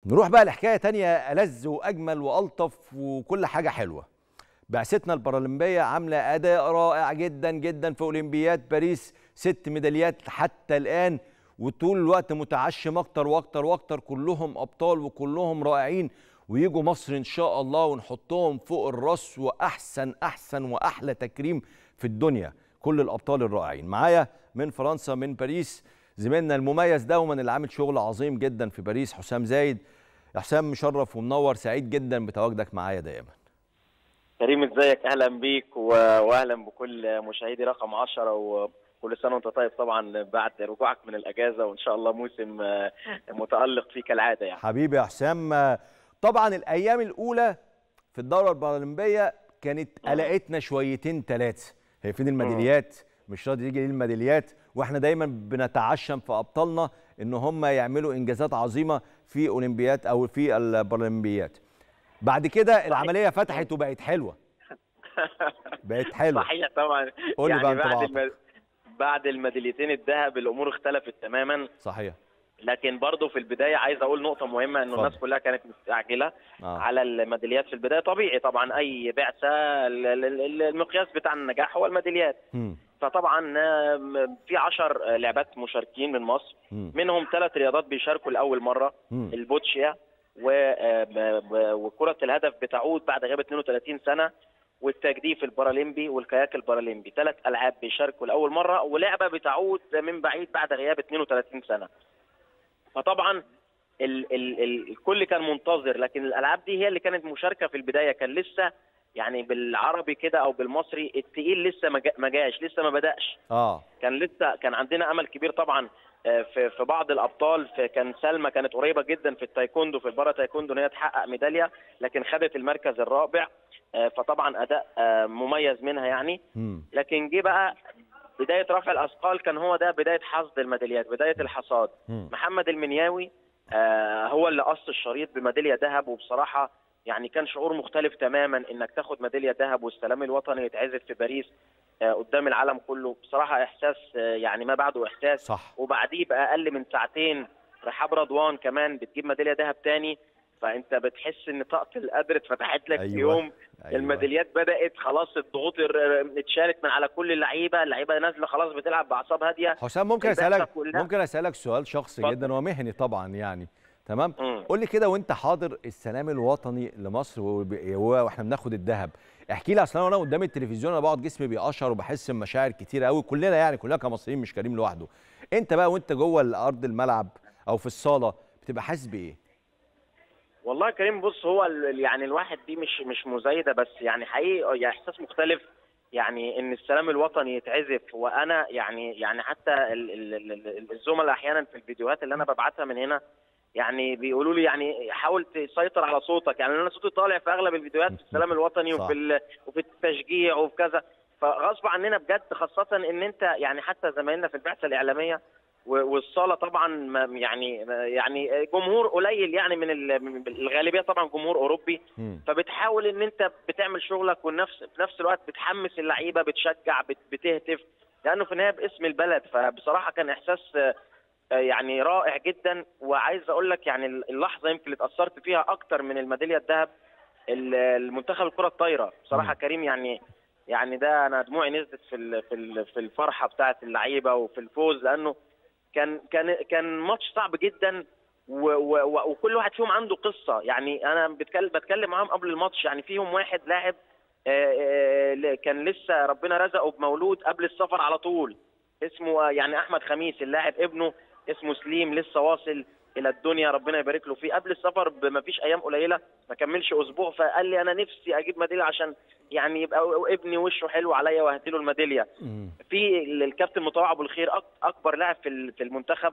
نروح بقى لحكايه تانية ألذ واجمل والطف وكل حاجه حلوه بعثتنا البارالمبيه عامله اداء رائع جدا جدا في اولمبياد باريس ست ميداليات حتى الان وطول الوقت متعشم اكتر واكتر واكتر كلهم ابطال وكلهم رائعين ويجوا مصر ان شاء الله ونحطهم فوق الراس واحسن احسن واحلى تكريم في الدنيا كل الابطال الرائعين معايا من فرنسا من باريس زميلنا المميز دوما اللي عامل شغل عظيم جدا في باريس حسام زايد يا حسام مشرف ومنور سعيد جدا بتواجدك معايا دائما كريم ازيك اهلا بيك و- واهلا بكل مشاهدي رقم 10 وكل سنه وانت طيب طبعا بعد رجوعك من الاجازه وان شاء الله موسم آه، متالق فيه كالعاده يعني حبيبي يا حسام آه، طبعا الايام الاولى في الدوره البارالمبيه كانت قلقتنا شويتين ثلاثه هي فين الميداليات مش راضي يجي ليه الميداليات واحنا دايما بنتعشم في ابطالنا ان هم يعملوا انجازات عظيمه في اولمبيات او في البارالمبيات بعد كده العمليه فتحت وبقت حلوه بقت حلوه صحيح طبعا قول لي يعني بقى بعد انطباعاتك. الم... بعد الميداليتين الذهب الامور اختلفت تماما صحيح لكن برضه في البدايه عايز اقول نقطه مهمه انه اتفضل. الناس كلها كانت مستعجله آه. على الميداليات في البدايه طبيعي طبعا اي بعثه ال- ال- ال- المقياس بتاع النجاح هو الميداليات مم. فطبعا آم، في 10 لعبات مشاركين من مصر مم. منهم ثلاث رياضات بيشاركوا لاول مره مم. البوتشيا و- آم، ب- وكره الهدف بتعود بعد غياب 32 سنه والتجديف البارالمبي والكاياك البارالمبي ثلاث العاب بيشاركوا لاول مره ولعبه بتعود من بعيد بعد غياب 32 سنه فطبعا ال ال ال الكل كان منتظر لكن الالعاب دي هي اللي كانت مشاركه في البدايه كان لسه يعني بالعربي كده او بالمصري التقيل لسه ما جا- ما جاش لسه ما بداش اه كان لسه كان عندنا امل كبير طبعا آه، في في بعض الابطال في كان سلمى كانت قريبه جدا في التايكوندو في البارا تايكوندو ان هي تحقق ميداليه لكن خدت المركز الرابع آه، فطبعا اداء آه، مميز منها يعني مم. لكن جه بقى بدايه رفع الاثقال كان هو ده بدايه حصد الميداليات بدايه الحصاد مم. محمد المنياوي آه، هو اللي قص الشريط بميداليه ذهب وبصراحه يعني كان شعور مختلف تماما انك تاخد ميداليه ذهب والسلام الوطني يتعزف في باريس آه، قدام العالم كله بصراحه احساس آه، يعني ما بعده احساس صح وبعديه باقل من ساعتين رحاب رضوان كمان بتجيب ميداليه ذهب تاني فانت بتحس ان طاقه القدر اتفتحت لك أيوة. في يوم أيوة. الميداليات بدات خلاص الضغوط ار- اتشالت من على كل اللعيبه اللعيبه نازله خلاص بتلعب باعصاب هاديه حسام ممكن البعثة اسالك كلها. ممكن اسالك سؤال شخصي اتفضل. جدا ومهني طبعا يعني تمام مم. قول لي كده وانت حاضر السلام الوطني لمصر وب- واحنا بناخد الذهب احكي لي اصل انا وانا قدام التلفزيون انا بقعد جسمي بيقشعر وبحس بمشاعر كتير قوي كلنا يعني كلنا كمصريين مش كريم لوحده انت بقى وانت جوه ارض الملعب او في الصاله بتبقى حاسس بايه والله يا كريم بص هو ال- يعني الواحد دي مش مش مزايده بس يعني حقيقي يعني احساس مختلف يعني ان السلام الوطني يتعزف وانا يعني يعني حتى ال- ال- ال- ال- الزملاء احيانا في الفيديوهات اللي انا ببعتها من هنا يعني بيقولوا لي يعني حاول تسيطر على صوتك يعني انا صوتي طالع في اغلب الفيديوهات في السلام الوطني صح. وفي ال- وفي التشجيع وفي كذا فغصب عننا بجد خاصه ان انت يعني حتى زمايلنا في البعثه الاعلاميه و- والصاله طبعا ما- يعني يعني جمهور قليل يعني من ال- من الغالبيه طبعا جمهور اوروبي مم. فبتحاول ان انت بتعمل شغلك ونفس في نفس الوقت بتحمس اللعيبه بتشجع بت- بتهتف لانه في النهايه باسم البلد فبصراحه كان احساس آه، آه، يعني رائع جدا وعايز اقول لك يعني اللحظه يمكن اللي اتاثرت فيها اكتر من الميداليه الذهب ال- المنتخب الكره الطايره بصراحه مم. كريم يعني يعني ده انا دموعي نزلت في ال- في ال- في الفرحه بتاعه اللعيبه وفي الفوز لانه كان كان كان ماتش صعب جدا و و و وكل واحد فيهم عنده قصه يعني انا بتكلم بتكلم معاهم قبل الماتش يعني فيهم واحد لاعب آه، آه، كان لسه ربنا رزقه بمولود قبل السفر على طول اسمه آه، يعني احمد خميس اللاعب ابنه اسمه سليم لسه واصل الى الدنيا ربنا يبارك له فيه قبل السفر بما فيش ايام قليله ما كملش اسبوع فقال لي انا نفسي اجيب ميداليه عشان يعني يبقى ابني وشه حلو عليا وهديله الميداليه مم. في الكابتن مطوع ابو الخير أك- اكبر لاعب في ال- في المنتخب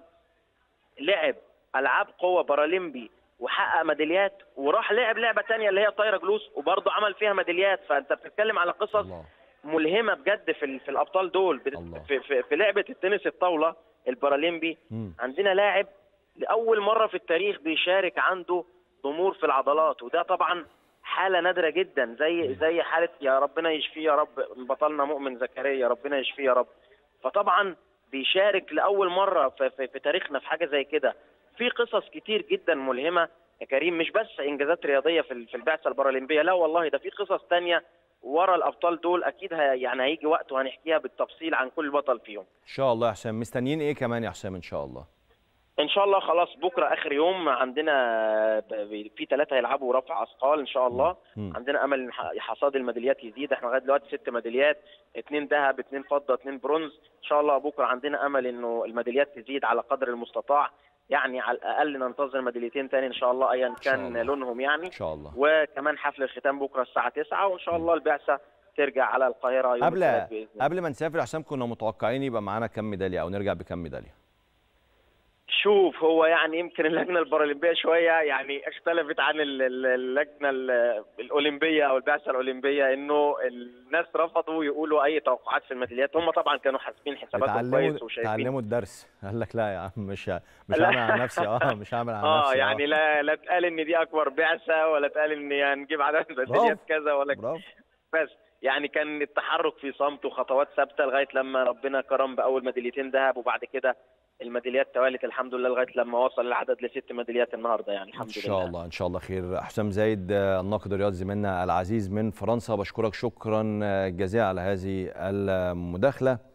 لعب العاب قوه بارالمبي وحقق ميداليات وراح لعب لعبه تانية اللي هي طايره جلوس وبرضه عمل فيها ميداليات فانت بتتكلم على قصص الله ملهمه بجد في ال- في الابطال دول بت- الله. في, في, في لعبه التنس الطاوله البارالمبي مم. عندنا لاعب لاول مره في التاريخ بيشارك عنده ضمور في العضلات وده طبعا حاله نادره جدا زي زي حاله يا ربنا يشفيه يا رب بطلنا مؤمن زكريا ربنا يشفيه يا رب فطبعا بيشارك لاول مره في, في, في تاريخنا في حاجه زي كده في قصص كتير جدا ملهمه يا كريم مش بس انجازات رياضيه في ال- في البعثه البارالمبيه لا والله ده في قصص تانية ورا الابطال دول اكيد ه- يعني هيجي وقت وهنحكيها بالتفصيل عن كل بطل فيهم ان شاء الله يا حسام مستنيين ايه كمان يا حسام ان شاء الله ان شاء الله خلاص بكره اخر يوم عندنا ب- في ثلاثه هيلعبوا رفع اثقال ان شاء الله مم. عندنا امل ان ح- حصاد الميداليات يزيد احنا لغايه دلوقتي ست ميداليات اثنين ذهب اثنين فضه اثنين برونز ان شاء الله بكره عندنا امل انه الميداليات تزيد على قدر المستطاع يعني على الاقل ننتظر ميداليتين تاني ان شاء الله ايا شاء كان الله. لونهم يعني ان شاء الله وكمان حفل الختام بكره الساعه 9 وان شاء الله البعثه ترجع على القاهره يوم قبل الثلاث باذن الله قبل ما نسافر يا حسام كنا متوقعين يبقى معانا كام ميداليه او نرجع بكام ميداليه شوف هو يعني يمكن اللجنه البارالمبيه شويه يعني اختلفت عن ال- ال- اللجنه ال- الاولمبيه او البعثه الاولمبيه انه الناس رفضوا يقولوا اي توقعات في الميداليات هم طبعا كانوا حاسبين حساباتهم كويس اتعلموا وشايفين اتعلموا الدرس قال لك لا يا عم مش ه- مش لا. هعمل على نفسي اه مش هعمل على اه نفسي يعني لا لا اتقال ان دي اكبر بعثه ولا اتقال ان هنجيب عدد ميداليات كذا ولا برافو بس يعني كان التحرك في صمت وخطوات ثابته لغايه لما ربنا كرم باول ميداليتين ذهب وبعد كده الميداليات توالت الحمد لله لغايه لما وصل العدد لست ميداليات النهارده يعني الحمد ان لله شاء الله ان شاء الله خير حسام زايد آه، الناقد الرياضي زميلنا العزيز من فرنسا بشكرك شكرا آه، جزيلا على هذه المداخله